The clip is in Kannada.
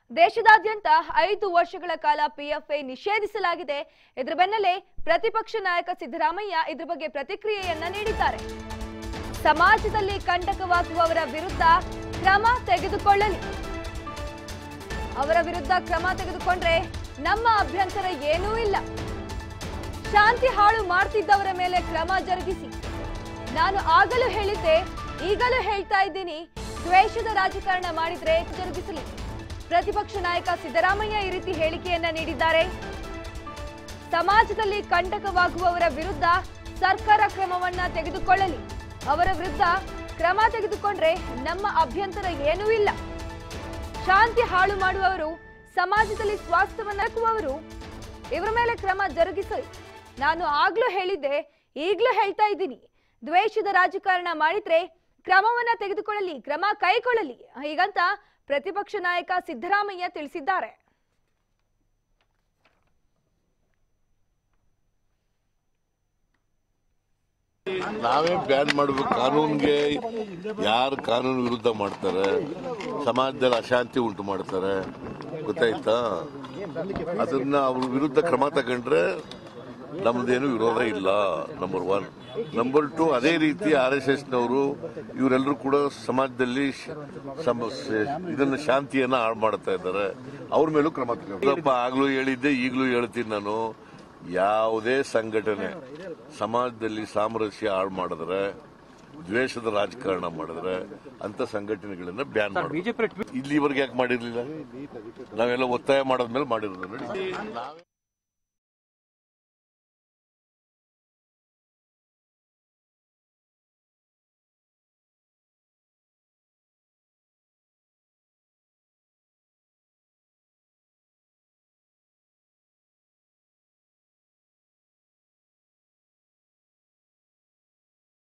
ದೇಶದಾದ್ಯಂತ ಐದು ವರ್ಷಗಳ ಕಾಲ ಪಿಎಫ್ಐ ನಿಷೇಧಿಸಲಾಗಿದೆ ಇದರ ಬೆನ್ನಲ್ಲೇ ಪ್ರತಿಪಕ್ಷ ನಾಯಕ ಸಿದ್ದರಾಮಯ್ಯ ಇದ್ರ ಬಗ್ಗೆ ಪ್ರತಿಕ್ರಿಯೆಯನ್ನ ನೀಡಿದ್ದಾರೆ ಸಮಾಜದಲ್ಲಿ ಕಂಟಕವಾಗುವವರ ವಿರುದ್ಧ ಕ್ರಮ ತೆಗೆದುಕೊಳ್ಳಲಿ ಅವರ ವಿರುದ್ಧ ಕ್ರಮ ತೆಗೆದುಕೊಂಡ್ರೆ ನಮ್ಮ ಅಭ್ಯಂತರ ಏನೂ ಇಲ್ಲ ಶಾಂತಿ ಹಾಳು ಮಾಡ್ತಿದ್ದವರ ಮೇಲೆ ಕ್ರಮ ಜರುಗಿಸಿ ನಾನು ಆಗಲೂ ಹೇಳಿದ್ದೆ ಈಗಲೂ ಹೇಳ್ತಾ ಇದ್ದೀನಿ ದ್ವೇಷದ ರಾಜಕಾರಣ ಮಾಡಿದ್ರೆ ಜರುಗಿಸಲಿ ಪ್ರತಿಪಕ್ಷ ನಾಯಕ ಸಿದ್ದರಾಮಯ್ಯ ಈ ರೀತಿ ಹೇಳಿಕೆಯನ್ನ ನೀಡಿದ್ದಾರೆ ಸಮಾಜದಲ್ಲಿ ಕಂಟಕವಾಗುವವರ ವಿರುದ್ಧ ಸರ್ಕಾರ ಕ್ರಮವನ್ನ ತೆಗೆದುಕೊಳ್ಳಲಿ ಅವರ ವಿರುದ್ಧ ಕ್ರಮ ತೆಗೆದುಕೊಂಡ್ರೆ ನಮ್ಮ ಅಭ್ಯಂತರ ಏನೂ ಇಲ್ಲ ಶಾಂತಿ ಹಾಳು ಮಾಡುವವರು ಸಮಾಜದಲ್ಲಿ ಸ್ವಾಸ್ಥ್ಯವನ್ನ ಹಾಕುವವರು ಇವರ ಮೇಲೆ ಕ್ರಮ ಜರುಗಿಸಲಿ ನಾನು ಆಗ್ಲೂ ಹೇಳಿದ್ದೆ ಈಗ್ಲೂ ಹೇಳ್ತಾ ಇದ್ದೀನಿ ದ್ವೇಷದ ರಾಜಕಾರಣ ಮಾಡಿದ್ರೆ ಕ್ರಮವನ್ನ ತೆಗೆದುಕೊಳ್ಳಲಿ ಕ್ರಮ ಕೈಗೊಳ್ಳಲಿ ಹೀಗಂತ ಪ್ರತಿಪಕ್ಷ ನಾಯಕ ಸಿದ್ದರಾಮಯ್ಯ ತಿಳಿಸಿದ್ದಾರೆ ನಾವೇ ಬ್ಯಾನ್ ಮಾಡಬೇಕು ಕಾನೂನ್ಗೆ ಯಾರು ಕಾನೂನು ವಿರುದ್ಧ ಮಾಡ್ತಾರೆ ಸಮಾಜದಲ್ಲಿ ಅಶಾಂತಿ ಉಂಟು ಮಾಡ್ತಾರೆ ಗೊತ್ತಾಯ್ತಾ ಅದನ್ನ ಅವ್ರ ವಿರುದ್ಧ ಕ್ರಮ ತಗೊಂಡ್ರೆ ನಮ್ದೇನು ವಿರೋಧ ಇಲ್ಲ ನಂಬರ್ ಒನ್ ನಂಬರ್ ಟು ಅದೇ ರೀತಿ ಆರ್ ಎಸ್ ಎಸ್ ನವರು ಇವರೆಲ್ಲರೂ ಕೂಡ ಸಮಾಜದಲ್ಲಿ ಶ- ಸಮ- ಸ- ಇದನ್ನ ಶಾಂತಿಯನ್ನ ಹಾಳು ಮಾಡ್ತಾ ಇದ್ದಾರೆ ಅವ್ರ ಮೇಲೂ ಕ್ರಮ ತಗೊಂಡು ಆಗ್ಲೂ ಹೇಳಿದ್ದೆ ಈಗಲೂ ಹೇಳ್ತೀನಿ ನಾನು ಯಾವುದೇ ಸಂಘಟನೆ ಸಮಾಜದಲ್ಲಿ ಸಾಮರಸ್ಯ ಹಾಳು ಮಾಡಿದ್ರೆ ದ್ವೇಷದ ರಾಜಕಾರಣ ಮಾಡಿದ್ರೆ ಅಂತ ಸಂಘಟನೆಗಳನ್ನ ಬ್ಯಾನ್ ಮಾಡಿ ಇಲ್ಲಿವರೆಗೆ ಯಾಕೆ ಮಾಡಿರ್ಲಿಲ್ಲ ನಾವೆಲ್ಲ ಒತ್ತಾಯ ಮಾಡದ್ಮೇಲೆ ಮಾಡಿರೋದು ನೋಡಿ ನಾವೇ